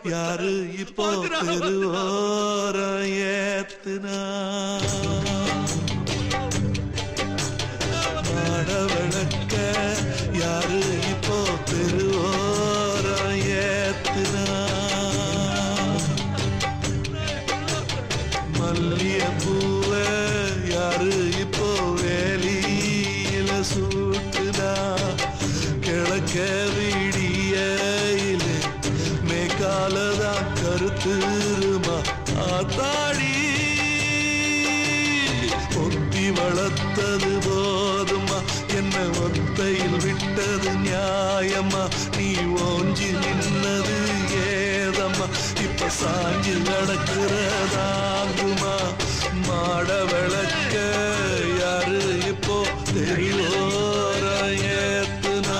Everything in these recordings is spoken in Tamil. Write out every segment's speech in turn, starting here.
யாரு இப்போ திருவோரம் ஏத்துனா மாட விளக்க யாரு இப்போ திருவோரம் ஏத்துனா மல்லிய பூவ யாரு இப்போ வேலியில சூட்டுனா கிழக்க விடியில மேக்காலதான் கருத்துருமா ஆத்தாடி ஒத்தி வளர்த்தது போதுமா என்ன ஒத்தையில் விட்டது நியாயமா நீ ஓஞ்சி நின்னது ஏதம்மா இப்ப சாஞ்சு நடக்கிறதாகுமா மாட விளக்க யாரு இப்போ தெரியலோர ஏத்துனா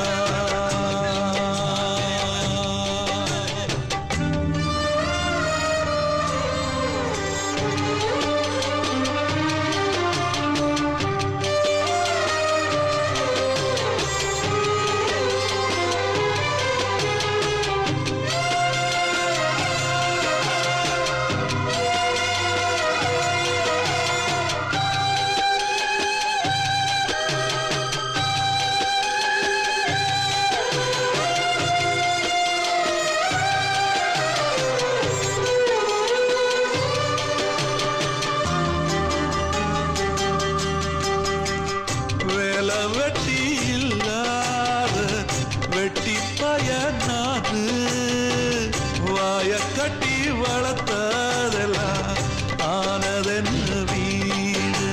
வேலை வெட்டி இல்லாத வெட்டி பயனாது வாய கட்டி வளர்த்ததெல்லாம் ஆனதென்ன வீடு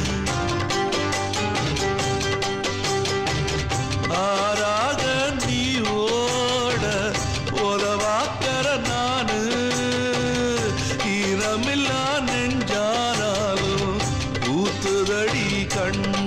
ஆறாக நீ ஓட உதவாக்கற நானு ஈரமில்லா நெஞ்சானாலும் ஊத்துதடி கண்ணு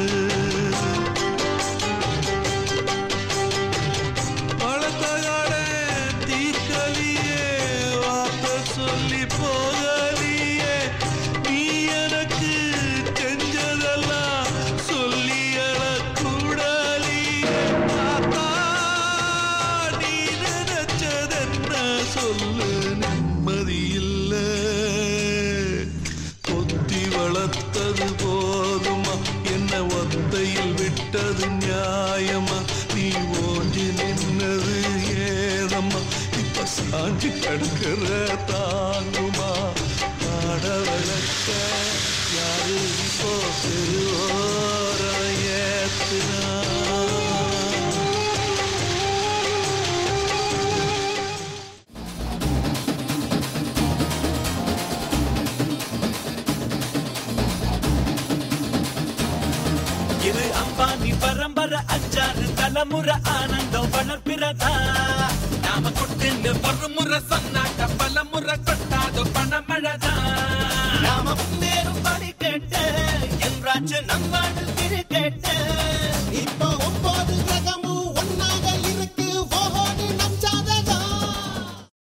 பழத்தகாட தீக்கலியே வார்த்தை சொல்லி போகலியே நீ எனக்கு செஞ்சதெல்லாம் சொல்லி கூடலியே தாத்தா நீ நினைச்சதென்ன சொல்லு நிம்மதி இல்லை கொத்தி வளர்த்தது போதுமா என்ன ஒத்தையில் விட்டது நியாயமா நீ ஓஞ்சி நின்னது ஏதம்மா இப்ப சாஞ்சி கிடக்கிற தாங்குமா பாட விளக்க யாரு இப்போ பெருவோர ஏத்துனா இது அம்பானி பரம்பரை அஞ்சாறு தலைமுறை ஆனந்தம் வளர்ப்பிறதா நாம கொட்டுன்னு ஒரு முறை சொன்னாக்க பல முறை கொட்டாது பணமழதா நாம முன்னேறும் படி கேட்டு என்றாச்சு நம்மாடு திரு கேட்டு